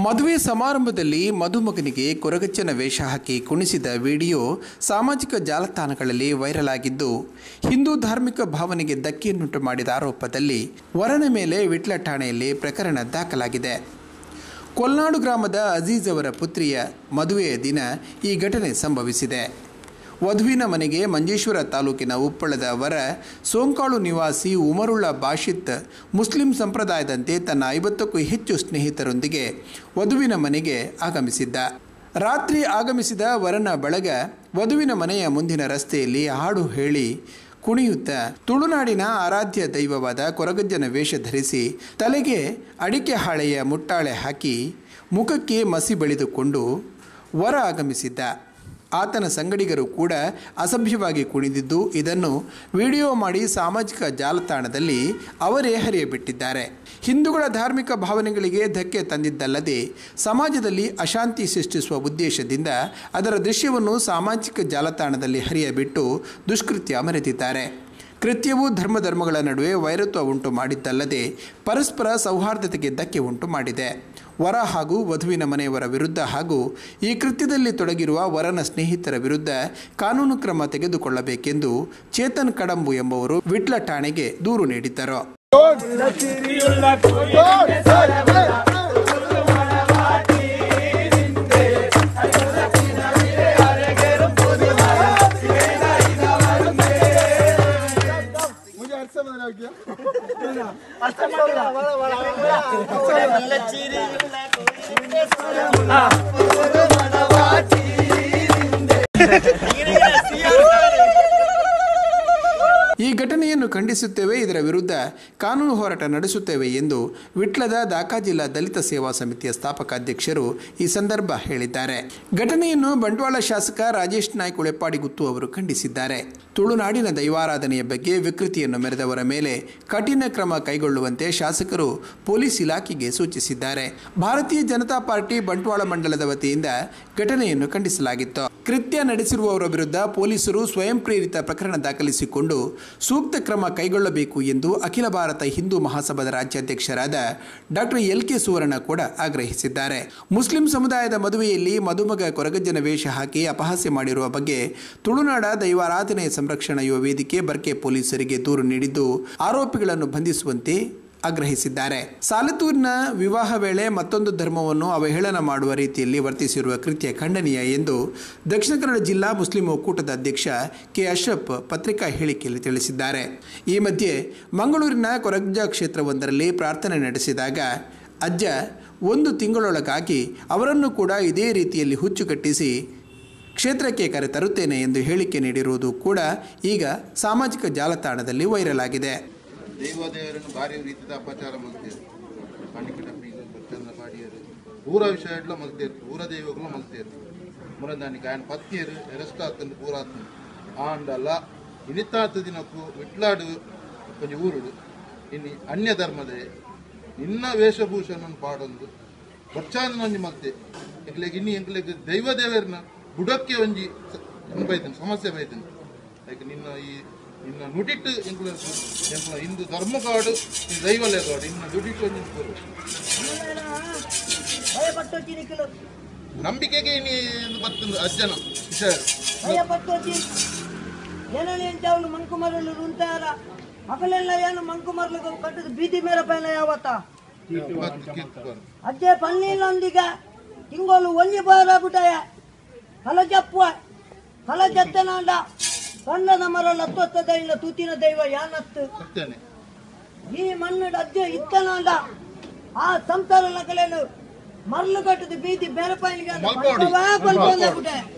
ಮದುವೆ ಸಮಾರಂಭದಲ್ಲಿ ಮದುಮಗನಿಗೆ ಕೊರಗಚ್ಚನ ವೇಷ ಹಾಕಿ ಕುಣಿಸಿದ ವಿಡಿಯೋ ಸಾಮಾಜಿಕ ಜಾಲತಾಣಗಳಲ್ಲಿ ವೈರಲ್ ಆಗಿದ್ದು ಹಿಂದೂ ಧಾರ್ಮಿಕ ಭಾವನೆಗೆ ಧಕ್ಕೆಯನ್ನುಂಟು ಮಾಡಿದ ಆರೋಪದಲ್ಲಿ ವರನ ಮೇಲೆ ವಿಟ್ಲ ಠಾಣೆಯಲ್ಲಿ ಪ್ರಕರಣ ದಾಖಲಾಗಿದೆ ಕೊಲ್ನಾಡು ಗ್ರಾಮದ ಅಜೀಜ್ ಅವರ ಪುತ್ರಿಯ ಮದುವೆಯ ದಿನ ಈ ಘಟನೆ ಸಂಭವಿಸಿದೆ ವಧುವಿನ ಮನೆಗೆ ಮಂಜೇಶ್ವರ ತಾಲೂಕಿನ ಉಪ್ಪಳದ ವರ ಸೋಂಕಾಳು ನಿವಾಸಿ ಉಮರುಳ್ಳ ಬಾಷಿತ್ ಮುಸ್ಲಿಂ ಸಂಪ್ರದಾಯದಂತೆ ತನ್ನ ಐವತ್ತಕ್ಕೂ ಹೆಚ್ಚು ಸ್ನೇಹಿತರೊಂದಿಗೆ ವಧುವಿನ ಮನೆಗೆ ಆಗಮಿಸಿದ್ದ ರಾತ್ರಿ ಆಗಮಿಸಿದ ವರನ ಬಳಗ ವಧುವಿನ ಮನೆಯ ಮುಂದಿನ ರಸ್ತೆಯಲ್ಲಿ ಹಾಡು ಹೇಳಿ ಕುಣಿಯುತ್ತಾ ತುಳುನಾಡಿನ ಆರಾಧ್ಯ ದೈವವಾದ ಕೊರಗಜ್ಜನ ವೇಷ ಧರಿಸಿ ತಲೆಗೆ ಅಡಿಕೆ ಹಾಳೆಯ ಮುಟ್ಟಾಳೆ ಹಾಕಿ ಮುಖಕ್ಕೆ ಮಸಿ ಬಳಿದುಕೊಂಡು ವರ ಆಗಮಿಸಿದ್ದ ಆತನ ಸಂಗಡಿಗರು ಕೂಡ ಅಸಭ್ಯವಾಗಿ ಕುಣಿದಿದ್ದು ಇದನ್ನು ವಿಡಿಯೋ ಮಾಡಿ ಸಾಮಾಜಿಕ ಜಾಲತಾಣದಲ್ಲಿ ಅವರೇ ಹರಿಯಬಿಟ್ಟಿದ್ದಾರೆ ಹಿಂದೂಗಳ ಧಾರ್ಮಿಕ ಭಾವನೆಗಳಿಗೆ ಧಕ್ಕೆ ತಂದಿದ್ದಲ್ಲದೆ ಸಮಾಜದಲ್ಲಿ ಅಶಾಂತಿ ಸೃಷ್ಟಿಸುವ ಉದ್ದೇಶದಿಂದ ಅದರ ದೃಶ್ಯವನ್ನು ಸಾಮಾಜಿಕ ಜಾಲತಾಣದಲ್ಲಿ ಹರಿಯಬಿಟ್ಟು ದುಷ್ಕೃತ್ಯ ಮೆರೆದಿದ್ದಾರೆ ಕೃತ್ಯವು ಧರ್ಮ ಧರ್ಮಗಳ ನಡುವೆ ವೈರತ್ವ ಉಂಟು ಮಾಡಿದ್ದಲ್ಲದೆ ಪರಸ್ಪರ ಸೌಹಾರ್ದತೆಗೆ ಧಕ್ಕೆ ಉಂಟು ಮಾಡಿದೆ ವರ ಹಾಗೂ ವಧುವಿನ ಮನೆಯವರ ವಿರುದ್ಧ ಹಾಗೂ ಈ ಕೃತ್ಯದಲ್ಲಿ ತೊಡಗಿರುವ ವರನ ಸ್ನೇಹಿತರ ವಿರುದ್ಧ ಕಾನೂನು ಕ್ರಮ ತೆಗೆದುಕೊಳ್ಳಬೇಕೆಂದು ಚೇತನ್ ಕಡಂಬು ಎಂಬುವರು ವಿಟ್ಲ ಠಾಣೆಗೆ ದೂರು ನೀಡಿದ್ದರು मुझे अर्थ समझ रहा क्या ಈ ಘಟನೆಯನ್ನು ಖಂಡಿಸುತ್ತೇವೆ ಇದರ ವಿರುದ್ಧ ಕಾನೂನು ಹೋರಾಟ ನಡೆಸುತ್ತೇವೆ ಎಂದು ವಿಟ್ಲದ ದಾಖಾ ಜಿಲ್ಲಾ ದಲಿತ ಸೇವಾ ಸಮಿತಿಯ ಸ್ಥಾಪಕ ಅಧ್ಯಕ್ಷರು ಈ ಸಂದರ್ಭ ಹೇಳಿದ್ದಾರೆ ಘಟನೆಯನ್ನು ಬಂಟ್ವಾಳ ಶಾಸಕ ರಾಜೇಶ್ ನಾಯ್ಕ್ ಉಳೆಪ್ಪಾಡಿಗುತ್ತು ಅವರು ಖಂಡಿಸಿದ್ದಾರೆ ತುಳುನಾಡಿನ ದೈವಾರಾಧನೆಯ ಬಗ್ಗೆ ವಿಕೃತಿಯನ್ನು ಮೆರೆದವರ ಮೇಲೆ ಕಠಿಣ ಕ್ರಮ ಕೈಗೊಳ್ಳುವಂತೆ ಶಾಸಕರು ಪೊಲೀಸ್ ಇಲಾಖೆಗೆ ಸೂಚಿಸಿದ್ದಾರೆ ಭಾರತೀಯ ಜನತಾ ಪಾರ್ಟಿ ಬಂಟ್ವಾಳ ಮಂಡಲದ ವತಿಯಿಂದ ಘಟನೆಯನ್ನು ಖಂಡಿಸಲಾಗಿತ್ತು ಕೃತ್ಯ ನಡೆಸಿರುವವರ ವಿರುದ್ಧ ಪೊಲೀಸರು ಸ್ವಯಂ ಪ್ರೇರಿತ ಪ್ರಕರಣ ದಾಖಲಿಸಿಕೊಂಡು ಸೂಕ್ತ ಕ್ರಮ ಕೈಗೊಳ್ಳಬೇಕು ಎಂದು ಅಖಿಲ ಭಾರತ ಹಿಂದೂ ಮಹಾಸಭಾದ ರಾಜ್ಯಾಧ್ಯಕ್ಷರಾದ ಡಾಕ್ಟರ್ ಎಲ್ ಕೆ ಸುವರ್ಣ ಕೂಡ ಆಗ್ರಹಿಸಿದ್ದಾರೆ ಮುಸ್ಲಿಂ ಸಮುದಾಯದ ಮದುವೆಯಲ್ಲಿ ಮದುಮಗ ಕೊರಗಜ್ಜನ ವೇಷ ಹಾಕಿ ಅಪಹಾಸ್ಯ ಮಾಡಿರುವ ಬಗ್ಗೆ ತುಳುನಾಡ ದೈವಾರಾಧನೆ ಸಂರಕ್ಷಣಾ ಯುವ ವೇದಿಕೆ ಬರ್ಕೆ ಪೊಲೀಸರಿಗೆ ದೂರು ನೀಡಿದ್ದು ಆರೋಪಿಗಳನ್ನು ಬಂಧಿಸುವಂತೆ ಆಗ್ರಹಿಸಿದ್ದಾರೆ ಸಾಲತೂರಿನ ವಿವಾಹ ವೇಳೆ ಮತ್ತೊಂದು ಧರ್ಮವನ್ನು ಅವಹೇಳನ ಮಾಡುವ ರೀತಿಯಲ್ಲಿ ವರ್ತಿಸಿರುವ ಕೃತ್ಯ ಖಂಡನೀಯ ಎಂದು ದಕ್ಷಿಣ ಕನ್ನಡ ಜಿಲ್ಲಾ ಮುಸ್ಲಿಂ ಒಕ್ಕೂಟದ ಅಧ್ಯಕ್ಷ ಕೆ ಅಶ್ರಫ್ ಪತ್ರಿಕಾ ಹೇಳಿಕೆಯಲ್ಲಿ ತಿಳಿಸಿದ್ದಾರೆ ಈ ಮಧ್ಯೆ ಮಂಗಳೂರಿನ ಕೊರಗ್ಜ ಕ್ಷೇತ್ರವೊಂದರಲ್ಲಿ ಪ್ರಾರ್ಥನೆ ನಡೆಸಿದಾಗ ಅಜ್ಜ ಒಂದು ತಿಂಗಳೊಳಗಾಗಿ ಅವರನ್ನು ಕೂಡ ಇದೇ ರೀತಿಯಲ್ಲಿ ಹುಚ್ಚು ಕಟ್ಟಿಸಿ ಕ್ಷೇತ್ರಕ್ಕೆ ಕರೆತರುತ್ತೇನೆ ಎಂದು ಹೇಳಿಕೆ ನೀಡಿರುವುದು ಕೂಡ ಈಗ ಸಾಮಾಜಿಕ ಜಾಲತಾಣದಲ್ಲಿ ವೈರಲ್ ಆಗಿದೆ ದೇವಾದೇವರನ್ನು ಭಾರಿ ರೀತಿಯ ಅಪಚಾರ ಮಲ್ತೇರು ಕಣ್ಣಿಗೆ ಡಬ್ಬಿಗೆ ಬಚ್ಚಂದ ಪಾಡಿಯರು ಊರ ವಿಷಯ ಎಲ್ಲ ಮಲ್ತೇರು ಊರ ದೈವಗಳು ಮಲ್ತೇರು ಮುರಂದಾನಿಗೆ ఆయన ಪತ್ನಿಯರು ಎರೆಸ್ಟ್ ಆಗ್ತಂದು ಪೂರ ಆಗ್ತಂದು ಆಂಡಲ್ಲ ಇನಿತಾತ ದಿನಕ್ಕೂ ವಿಟ್ಲಾಡು ಕೊಂಚ ಊರುಡು ಇನ್ನು ಅನ್ಯ ಧರ್ಮದೇ ನಿನ್ನ ವೇಷಭೂಷಣ ಪಾಡೊಂದು ಬಚ್ಚಾಂದ ಒಂಜಿ ಮಲ್ತೆ ಎಂಕ್ಲೆಗ್ ಇನ್ನು ಎಂಕ್ಲೆಗ್ ದೈವ ದೇವರನ್ನ ಬುಡಕ್ಕೆ ಒಂಜಿ ಬೈತನು ಸಮಸ್ಯೆ ಬೈತನು ಲೈಕ್ ನಿನ್ನ ಈ ನಿನ್ನ ನುಡಿಟ್ಟು ಎಂಕ್ಲ ಎಂಕ್ಲ ಹಿಂದೂ ಧರ್ಮ ಕಾಡು ಈ ದೈವಲೇ ಕಾಡು ಇನ್ನ ನುಡಿಟ್ಟು ಒಂಜಿ ಪೂರ್ವ ಭಯಪಟ್ಟೊಚ್ಚಿ ನಿಖಿಲು ನಂಬಿಕೆಗೆ ಇನಿ ಬರ್ತಂದು ಅಜ್ಜನ ವಿಷಯ ಭಯಪಟ್ಟೊಚ್ಚಿ ಏನని అంటే అవును మంకుమరులు ఉంటారా అకలెల్ల ఏను మంకుమరులు కట్టదు బీది మేర పైన యావತ್ತ ಬತ್ತು ಕಿತ್ಕೊಂಡು అజ్జే పన్నీళ్ళందిగ తింగోలు ఒంజి బారాబుటాయ కల చెప్పు కల చెత్తనాండ ಸಣ್ಣದ ಮರಲ್ಲ ಹತ್ತೊತ್ತದ ಇಲ್ಲ ತೂತಿನ ದೈವ ಯಾನತ್ತು ಸತ್ಯನೇ ಈ ಮಣ್ಣು ಅಜ್ಜೆ ಇತ್ತನಾಂಡ ಆ ಸಂಸಾರ ಕಲೆನು ಮರಳು ಕಟ್ಟದು ಬೀದಿ ಬೇರೆ ಪೈಲಿಗೆ ಮಲ್ಪೋಡಿ. ಪಲ್ಪೊಂದೆ